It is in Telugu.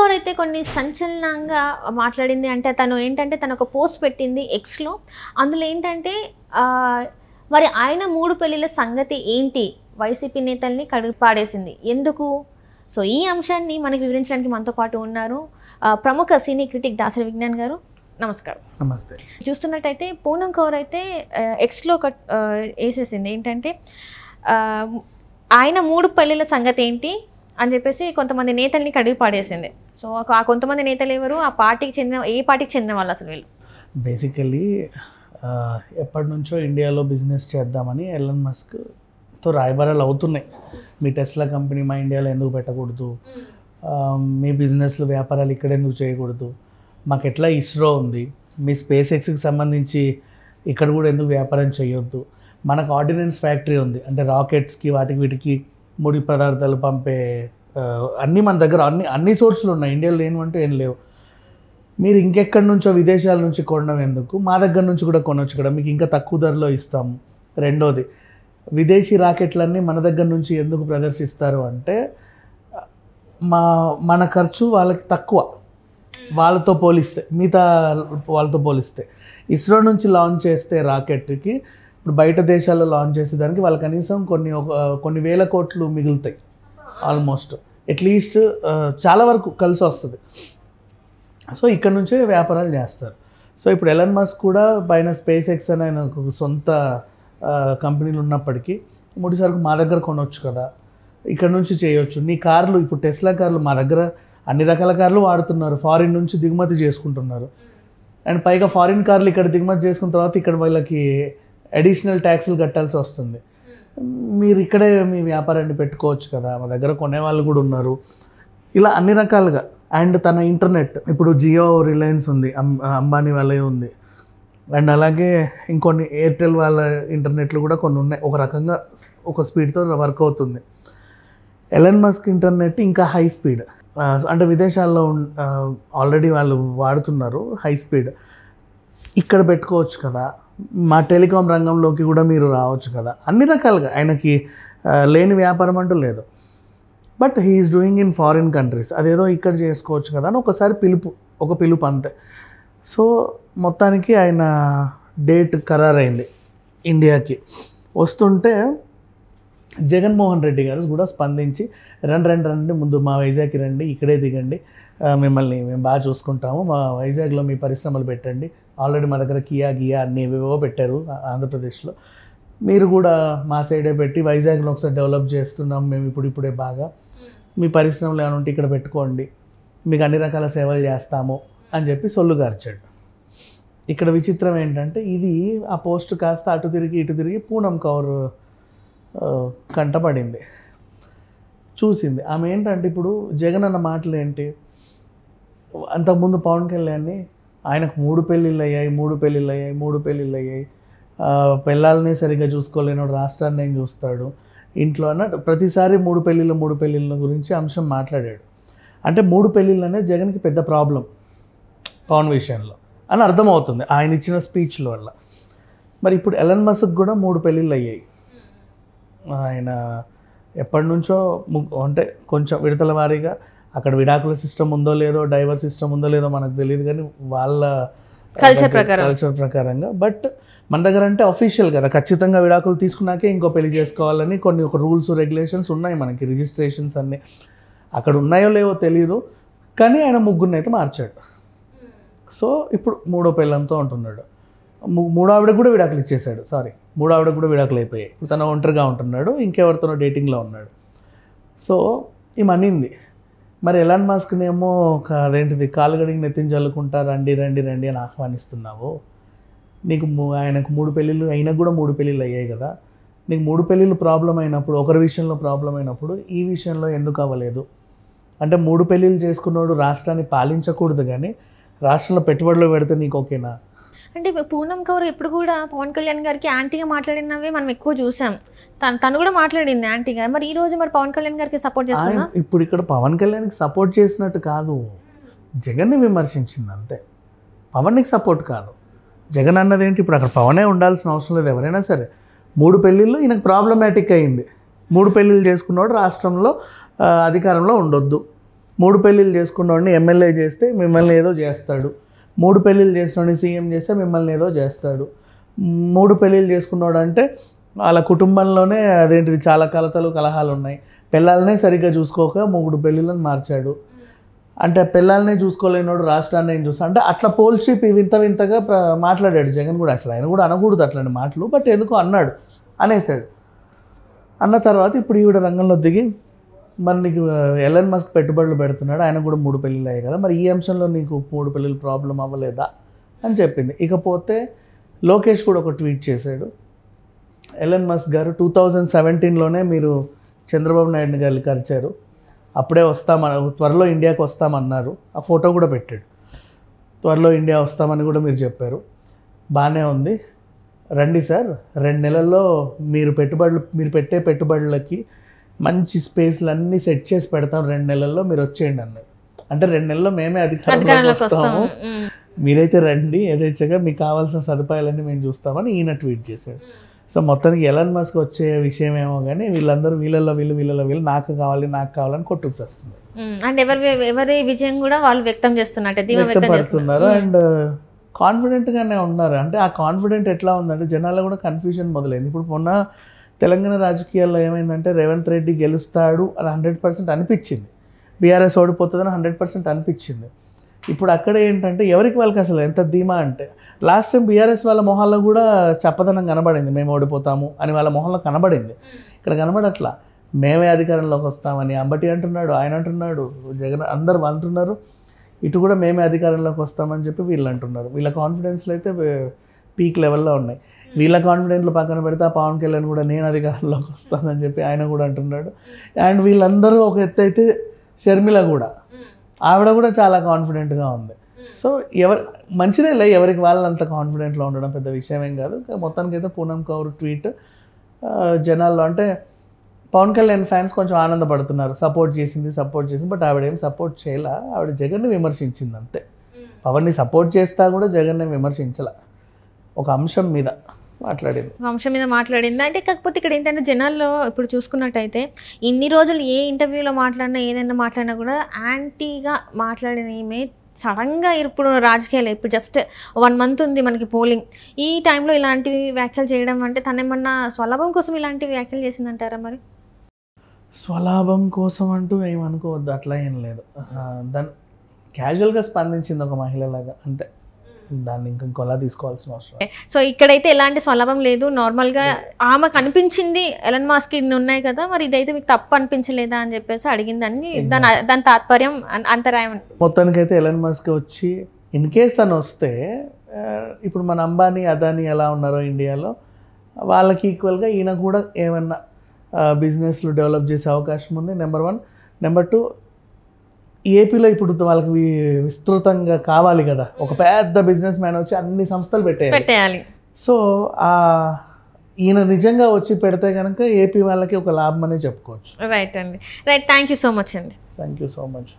కౌర్ అయితే కొన్ని సంచలనంగా మాట్లాడింది అంటే తను ఏంటంటే తను ఒక పోస్ట్ పెట్టింది ఎక్స్లో అందులో ఏంటంటే ఆ, మరి ఆయన మూడు పెళ్ళిళ్ళ సంగతి ఏంటి వైసీపీ నేతల్ని కడుగు పాడేసింది ఎందుకు సో ఈ అంశాన్ని మనకి వివరించడానికి మనతో పాటు ఉన్నారు ఆ, ప్రముఖ సినీ క్రిటిక్ దాసరి విజ్ఞాన్ గారు నమస్కారం నమస్తే చూస్తున్నట్టయితే పూనం కౌర్ అయితే ఆ, ఎక్స్లో ఒక ఆ, వేసేసింది ఏంటంటే ఆ, ఆయన మూడు పెళ్ళిళ్ళ సంగతి ఏంటి అని చెప్పేసి కొంతమంది నేతల్ని కడిగి పాడేసింది సో ఆ కొంతమంది నేతలు ఎవరు ఆ పార్టీకి చెందిన ఏ పార్టీకి చెందిన వాళ్ళు అసలు వీళ్ళు బేసికల్లీ ఎప్పటి నుంచో ఇండియాలో బిజినెస్ చేద్దామని ఎలన్ మస్క్తో రాయబారాలు అవుతున్నాయి మీ టెస్లా కంపెనీ మా ఇండియాలో ఎందుకు పెట్టకూడదు ఆ, మీ బిజినెస్లు వ్యాపారాలు ఇక్కడ ఎందుకు చేయకూడదు మాకు ఎట్లా ఇస్రో ఉంది మీ స్పేస్ ఎక్స్కి సంబంధించి ఇక్కడ కూడా ఎందుకు వ్యాపారం చేయొద్దు మనకు ఆర్డినెన్స్ ఫ్యాక్టరీ ఉంది అంటే రాకెట్స్కి వాటికి వీటికి ముడి పదార్థాలు పంపే ఆ, అన్నీ మన దగ్గర అన్ని అన్ని సోర్సులు ఉన్నాయి ఇండియాలో లేనివంటూ ఏం లేవు మీరు ఇంకెక్కడి నుంచో విదేశాల నుంచి కొనడం ఎందుకు మా దగ్గర నుంచి కూడా కొనవచ్చు కదా మీకు ఇంకా తక్కువ ధరలో ఇస్తాము రెండోది విదేశీ రాకెట్లన్నీ మన దగ్గర నుంచి ఎందుకు ప్రదర్శిస్తారు అంటే మా మన ఖర్చు వాళ్ళకి తక్కువ వాళ్ళతో పోలిస్తే మిగతా వాళ్ళతో పోలిస్తే ఇస్రో నుంచి లాంచ్ చేస్తే రాకెట్కి ఇప్పుడు బయట దేశాల్లో లాంచ్ చేసేదానికి వాళ్ళు కనీసం కొన్ని ఒక కొన్ని వేల కోట్లు మిగులుతాయి ఆల్మోస్ట్ అట్లీస్ట్ చాలా వరకు కలిసి వస్తుంది సో ఇక్కడ నుంచే వ్యాపారాలు చేస్తారు సో ఇప్పుడు ఎలన్ మస్క్ కూడా పైన స్పేస్ ఎక్స్ అని ఆయన ఒక సొంత ఆ, కంపెనీలు ఉన్నప్పటికీ ముడి సరుకు మా దగ్గర కొనవచ్చు కదా ఇక్కడ నుంచి చేయొచ్చు నీ కార్లు ఇప్పుడు టెస్లా కార్లు మా దగ్గర అన్ని రకాల కార్లు వాడుతున్నారు ఫారిన్ నుంచి దిగుమతి చేసుకుంటున్నారు అండ్ పైగా ఫారిన్ కార్లు ఇక్కడ దిగుమతి చేసుకున్న తర్వాత ఇక్కడ వాళ్ళకి అడిషనల్ ట్యాక్స్లు కట్టాల్సి వస్తుంది మీరు ఇక్కడే మీ వ్యాపారాన్ని పెట్టుకోవచ్చు కదా మా దగ్గర కొనేవాళ్ళు కూడా ఉన్నారు ఇలా అన్ని రకాలుగా అండ్ తన ఇంటర్నెట్ ఇప్పుడు జియో రిలయన్స్ ఉంది అం- అంబానీ వాళ్ళే ఉంది అండ్ అలాగే ఇంకొన్ని ఎయిర్టెల్ వాళ్ళ ఇంటర్నెట్లు కూడా కొన్ని ఉన్నాయి ఒక రకంగా ఒక స్పీడ్తో వర్క్ అవుతుంది ఎలన్ మస్క్ ఇంటర్నెట్ ఇంకా హై స్పీడ్ అంటే విదేశాల్లో ఆల్రెడీ వాళ్ళు వాడుతున్నారు హై స్పీడ్ ఇక్కడ పెట్టుకోవచ్చు కదా మా టెలికాం రంగంలోకి కూడా మీరు రావచ్చు కదా అన్ని రకాలుగా ఆయనకి ఆ, లేని వ్యాపారం అంటూ లేదు but he's doing in foreign countries అదేదో ఇక్కడ చేసుకోవచ్చు కదా అని ఒకసారి పిలుపు ఒక పిలుపు అంతే సో మొత్తానికి ఆయన డేట్ ఖరారైంది ఇండియాకి వస్తుంటే జగన్మోహన్ రెడ్డి గారు కూడా స్పందించి రండి రండి రండి ముందు మా వైజాగ్కి రండి ఇక్కడే దిగండి ఆ, మిమ్మల్ని మేము బాగా చూసుకుంటాము మా వైజాగ్లో మీ పరిశ్రమలు పెట్టండి ఆల్రెడీ మా దగ్గర కియా గియా అన్ని ఏవేవో పెట్టారు ఆ- ఆంధ్రప్రదేశ్లో మీరు కూడా మా సైడే పెట్టి వైజాగ్లో ఒకసారి డెవలప్ చేస్తున్నాం మేము ఇప్పుడు ఇప్పుడే బాగా మీ పరిశ్రమలు ఏమైనా ఉంటే ఇక్కడ పెట్టుకోండి మీకు అన్ని రకాల సేవలు చేస్తాము అని చెప్పి సొల్లు గార్చాడు ఇక్కడ విచిత్రం ఏంటంటే ఇది ఆ పోస్ట్ కాస్త అటు తిరిగి ఇటు తిరిగి పూనం కౌర్ ఆ, కంటపడింది చూసింది ఆమె ఏంటంటే ఇప్పుడు జగన్ అన్న మాటలు ఏంటి అంతకుముందు పవన్ కళ్యాణ్ని ఆయనకు మూడు పెళ్ళిళ్ళు అయ్యాయి మూడు పెళ్ళిళ్ళు అయ్యాయి మూడు పెళ్ళిళ్ళు అయ్యాయి ఆ, పిల్లల్ని సరిగ్గా చూసుకోలేనోడు రాష్ట్రాన్ని ఏం చూస్తాడు ఇంట్లో అన్నట్టు ప్రతిసారి మూడు పెళ్ళిళ్ళు మూడు పెళ్ళిళ్ళ గురించి అంశం మాట్లాడాడు అంటే మూడు పెళ్ళిళ్ళు అనేది జగన్కి పెద్ద ప్రాబ్లం పవన్ విషయంలో అని అర్థమవుతుంది ఆయన ఇచ్చిన స్పీచ్ల వల్ల మరి ఇప్పుడు ఎలన్ మస్క్ కూడా మూడు పెళ్ళిళ్ళు అయ్యాయి ఆయన ఎప్పటి నుంచో ము- అంటే కొంచెం విడతల వారీగా అక్కడ విడాకుల సిస్టమ్ ఉందో లేదో డైవర్ సిస్టమ్ ఉందో లేదో మనకు తెలియదు కానీ వాళ్ళ Culture ప్రకారం. కల్చర్ ప్రకారంగా బట్ మన దగ్గర అంటే అఫీషియల్ కదా ఖచ్చితంగా విడాకులు తీసుకున్నాకే ఇంకో పెళ్లి చేసుకోవాలని కొన్ని ఒక రూల్స్ రెగ్యులేషన్స్ ఉన్నాయి మనకి రిజిస్ట్రేషన్స్ అన్నీ అక్కడ ఉన్నాయో లేవో తెలియదు కానీ ఆయన ముగ్గురిని అయితే మార్చాడు సో ఇప్పుడు మూడో పెళ్ళంతో ఉంటున్నాడు ము- మూడో ఆవిడ కూడా విడాకులు ఇచ్చేసాడు సారీ మూడో ఆవిడ కూడా విడాకులు అయిపోయాయి ఇప్పుడు తన ఒంటరిగా ఉంటున్నాడు ఇంకెవరితోనో డేటింగ్లో ఉన్నాడు సో ఈమె అనింది మరి ఎలాన్ మాస్క్నేమో ఒక అదేంటిది కాలు గడిగి నెత్తిని చల్లుకుంటా రండి రండి రండి అని ఆహ్వానిస్తున్నావు నీకు ము- ఆయనకు మూడు పెళ్ళిళ్ళు అయినా కూడా మూడు పెళ్ళిళ్ళు అయ్యాయి కదా నీకు మూడు పెళ్ళిళ్ళు ప్రాబ్లం అయినప్పుడు ఒకరి విషయంలో ప్రాబ్లం అయినప్పుడు ఈ విషయంలో ఎందుకు అవ్వలేదు అంటే మూడు పెళ్ళిళ్ళు చేసుకున్నాడు రాష్ట్రాన్ని పాలించకూడదు కానీ రాష్ట్రంలో పెట్టుబడులు పెడితే నీకు ఓకేనా అంటే పూనం కౌర్ ఎప్పుడు కూడా పవన్ కళ్యాణ్ గారికి యాంటీగా మాట్లాడినవే మనం ఎక్కువ చూసాం తను తను కూడా మాట్లాడింది యాంటీగా మరి ఈ రోజు మరి పవన్ కళ్యాణ్ గారికి సపోర్ట్ చేస్తున్నా ఆయన ఇప్పుడు ఇక్కడ పవన్ కళ్యాణ్కి సపోర్ట్ చేసినట్టు కాదు జగన్ని విమర్శించింది అంతే పవన్కి సపోర్ట్ కాదు జగన్ అన్నది ఏంటి ఇప్పుడు అక్కడ పవనే ఉండాల్సిన అవసరం లేదు ఎవరైనా సరే మూడు పెళ్ళిళ్ళు ఈయనకు ప్రాబ్లమాటిక్ అయింది మూడు పెళ్ళిళ్ళు చేసుకున్నాడు రాష్ట్రంలో ఆ, అధికారంలో ఉండొద్దు మూడు పెళ్ళిళ్ళు చేసుకున్నవాడిని ఎమ్మెల్యే చేస్తే మిమ్మల్ని ఏదో చేస్తాడు మూడు పెళ్ళిళ్ళు చేసినోడిని సీఎం చేస్తే మిమ్మల్ని ఏదో చేస్తాడు మూడు పెళ్ళిళ్ళు చేసుకున్నాడు అంటే వాళ్ళ కుటుంబంలోనే అదేంటిది చాలా కలతలు కలహాలు ఉన్నాయి పిల్లల్నే సరిగ్గా చూసుకోక మూడు పెళ్ళిళ్ళని మార్చాడు అంటే పిల్లల్నే చూసుకోలేనోడు రాష్ట్రాన్ని ఏం చూస్తా అంటే అట్లా పోల్చి పి- వింత వింతగా ప్ర- మాట్లాడాడు జగన్ కూడా అసలు ఆయన కూడా అనకూడదు అట్లాంటి మాటలు బట్ ఎందుకో అన్నాడు అనేసాడు అన్న తర్వాత ఇప్పుడు ఈవిడ రంగంలో దిగి మరి నీకు ఎలన్ మస్క్ పెట్టుబడులు పెడుతున్నాడు ఆయన కూడా మూడు పెళ్ళిళ్ళు అయ్యాయి కదా మరి ఈ అంశంలో నీకు మూడు పెళ్ళిళ్ళు ప్రాబ్లం అవ్వలేదా అని చెప్పింది ఇకపోతే లోకేష్ కూడా ఒక ట్వీట్ చేశాడు ఎలన్ మస్క్ గారు టూ థౌజండ్ సెవెంటీన్లోనే మీరు చంద్రబాబు నాయుడు గారిని కలిచారు అప్పుడే వస్తామని త్వరలో ఇండియాకి వస్తామన్నారు ఆ ఫోటో కూడా పెట్టాడు త్వరలో ఇండియా వస్తామని కూడా మీరు చెప్పారు బాగానే ఉంది రండి సార్ రెండు నెలల్లో మీరు పెట్టుబడులు మీరు పెట్టే పెట్టుబడులకి మంచి స్పేస్లు అన్నీ సెట్ చేసి పెడతాం రెండు నెలల్లో మీరు వచ్చేయండి అన్నారు అంటే రెండు నెలల్లో మేమే అధికారంలోకి అధికారంలోకి వస్తాము వస్తాము ఉమ్. మీరైతే రండి యథేచ్ఛగా మీకు కావాల్సిన సదుపాయాలన్నీ మేము చూస్తామని ఈయన ట్వీట్ చేశాడు సో మొత్తానికి ఎలన్ మస్క్ వచ్చే విషయం ఏమో కానీ వీళ్ళందరూ వీళ్ళల్లో వీళ్ళు వీళ్ళల్లో వీళ్ళు నాకు కావాలి నాకు కావాలని కొట్టుకు వస్తున్నారు ఉమ్. అంటే ఎవరి ఎవరి విజయం కూడా వాళ్ళు వ్యక్తం చేస్తున్నట్టు ధీమా వ్యక్తం చేస్తున్నారు వ్యక్తపడుతున్నారు అండ్ కాన్ఫిడెంట్గానే ఉన్నారు అంటే ఆ కాన్ఫిడెంట్ ఎట్లా ఉందంటే జనాల్లో కూడా కన్ఫ్యూజన్ మొదలైంది ఇప్పుడు మొన్న తెలంగాణ రాజకీయాల్లో ఏమైందంటే రేవంత్ రెడ్డి గెలుస్తాడు అని హండ్రెడ్ పర్సెంట్ అనిపించింది బీఆర్ఎస్ ఓడిపోతుందని హండ్రెడ్ పర్సెంట్ అనిపించింది ఇప్పుడు అక్కడ ఏంటంటే ఎవరికి వాళ్ళకి అసలు ఎంత ధీమా అంటే లాస్ట్ టైం బీఆర్ఎస్ వాళ్ళ మొహాల్లో కూడా చెప్పదనం కనబడింది మేము ఓడిపోతాము అని వాళ్ళ మొహంలో కనబడింది ఇక్కడ కనబడట్లా మేమే అధికారంలోకి వస్తామని అంబటి అంటున్నాడు ఆయన అంటున్నాడు జగన్ అందరు అంటున్నారు ఇటు కూడా మేమే అధికారంలోకి వస్తామని చెప్పి వీళ్ళు అంటున్నారు వీళ్ళ కాన్ఫిడెన్స్లు అయితే పీక్ లెవెల్లో ఉన్నాయి వీళ్ళ కాన్ఫిడెంట్లు పక్కన పెడితే ఆ పవన్ కళ్యాణ్ కూడా నేను అధికారంలోకి వస్తానని చెప్పి ఆయన కూడా అంటున్నాడు అండ్ వీళ్ళందరూ ఒక ఎత్తు అయితే షర్మిల కూడా ఆవిడ కూడా చాలా కాన్ఫిడెంట్గా ఉంది సో ఎవరు మంచిదే లే ఎవరికి వాళ్ళు అంత కాన్ఫిడెంట్లో ఉండడం పెద్ద విషయం ఏం కాదు ఇంకా మొత్తానికి అయితే పూనం కౌర్ ట్వీట్ ఆ, జనాల్లో అంటే పవన్ కళ్యాణ్ ఫ్యాన్స్ కొంచెం ఆనందపడుతున్నారు సపోర్ట్ చేసింది సపోర్ట్ చేసింది బట్ ఆవిడ ఏం సపోర్ట్ చేయలే ఆవిడ జగన్ని విమర్శించింది అంతే పవన్ని సపోర్ట్ చేస్తా కూడా జగన్ని విమర్శించలే ఒక అంశం మీద మాట్లాడింది ఒక అంశం మీద మాట్లాడింది అంటే కాకపోతే ఇక్కడ ఏంటంటే జనాల్లో ఇప్పుడు చూసుకున్నట్టయితే ఇన్ని రోజులు ఏ ఇంటర్వ్యూలో మాట్లాడినా ఏదైనా మాట్లాడినా కూడా యాంటీగా మాట్లాడిన ఈమె సడన్గా ఇప్పుడు రాజకీయాలు ఇప్పుడు జస్ట్ వన్ మంత్ ఉంది మనకి పోలింగ్ ఈ టైంలో ఇలాంటివి వ్యాఖ్యలు చేయడం అంటే తనేమన్నా స్వలాభం కోసం ఇలాంటి వ్యాఖ్యలు చేసిందంటారా మరి స్వలాభం కోసం అంటూ ఏమనుకోవద్దు అట్లా ఏం లేదు ఆ, దాన్ని క్యాజువల్గా స్పందించింది ఒక మహిళలాగా అంతే దాన్ని ఇంకా గొలా తీసుకోవాల్సిన అవసరం లేదు. సో ఇక్కడైతే ఎలాంటి స్వలాభం లేదు నార్మల్గా ఆమెకు అనిపించింది ఎలన్ మాస్క్ ఇన్ని ఉన్నాయి కదా మరి ఇదైతే మీకు తప్పు అనిపించలేదా అని చెప్పేసి అడిగిందని దాని దాని తాత్పర్యం అన్- అంతరాయం మొత్తానికైతే ఎలన్ మస్క్ వచ్చి ఇన్ కేస్ తను వస్తే ఆ, ఇప్పుడు మన అంబానీ అదానీ ఎలా ఉన్నారో ఇండియాలో వాళ్ళకి ఈక్వల్గా ఈయన కూడా ఏమన్నా బిజినెస్లు డెవలప్ చేసే అవకాశం ఉంది నెంబర్ వన్ నెంబర్ టూ ఏపీలో ఇప్పుడు వాళ్ళకి వి- విస్తృతంగా కావాలి కదా ఒక పెద్ద బిజినెస్ మ్యాన్ వచ్చి అన్ని సంస్థలు పెట్టేయాలి పెట్టేయాలి సో ఆ ఈయన నిజంగా వచ్చి పెడితే కనుక ఏపీ వాళ్ళకి ఒక లాభం అనే చెప్పుకోవచ్చు రైట్ అండి right thank you so much అండి థ్యాంక్ యూ సో మచ్